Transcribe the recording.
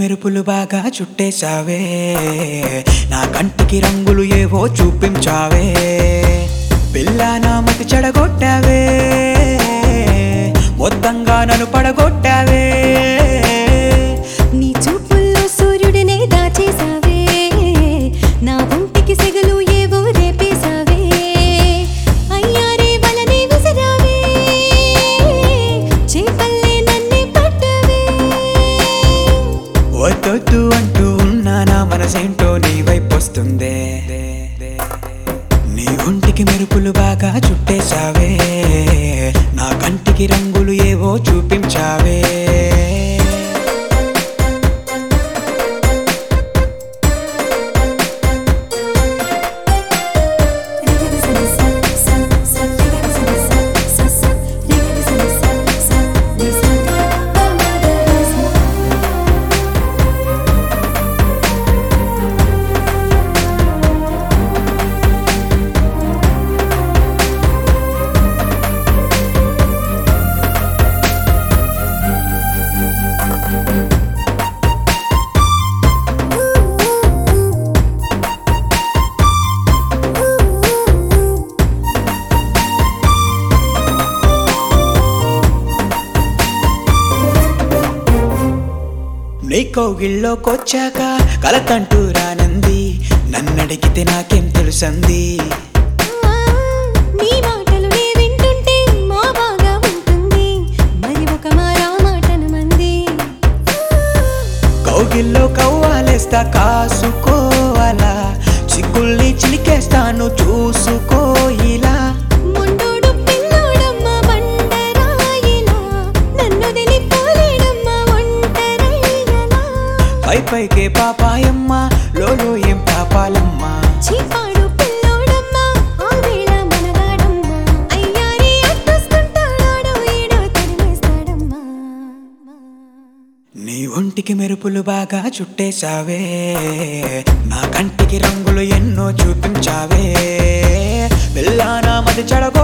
మెరుపులు బాగా చుట్టేశావే నా కంటికి రంగులు ఏవో చూపించావే పిల్ల నా మతి చెడగొట్టావే మొత్తంగా నన్ను పడగొట్టావే నీ చూపుల్లో సూర్యుడినే దాచేసావే నా ఒంటికి సెగలు ఏవో రేపేసావే అయ్యారే వలనే విసిరావే చేపల్లే నన్నే పట్టవే వద్దొద్దు అంటూ ఉన్నా నా మనసేంటో నీ వైపు వస్తుందే నీ ఒంటికి మెరుపులు బాగా చుట్టేశావే నా కంటికి రంగులు ఏవో చూపించావే నీ కౌగిల్లోకొచ్చాక కలతంటూ రానంది నన్నడిగితే నాకేం తెలుసంది నీ మాటలు నే వింటుంటే మా బాగా ఉంటుంది మరి ఒక మారా మాటను మంది కౌగిల్లో కవ్వాలేస్తా కాసుకోవాలా చిక్కుల్ని చిలికేస్తాను చూసుకో ఇలా మొండోడు పిల్లోడమ్మ బండరాయిలా నన్ను తెలిపోలేడమ్మ ఒంటరైనలా పై పైకే పాపాయమ్మ లోలో ఏం పాపాలమ్మ చీపాడు పిల్లోడమ్మ ఆ వేళ మనగాడమ్మ అయ్యారి అట్టొస్తుంటాడాడో ఈడో తరిమేస్తాడమ్మా నీ ఒంటికి మెరుపులు బాగా చుట్టేశావే నా కంటికి రంగులు ఎన్నో చూపించావే పిల్లా నా మది చెడగొట్టావే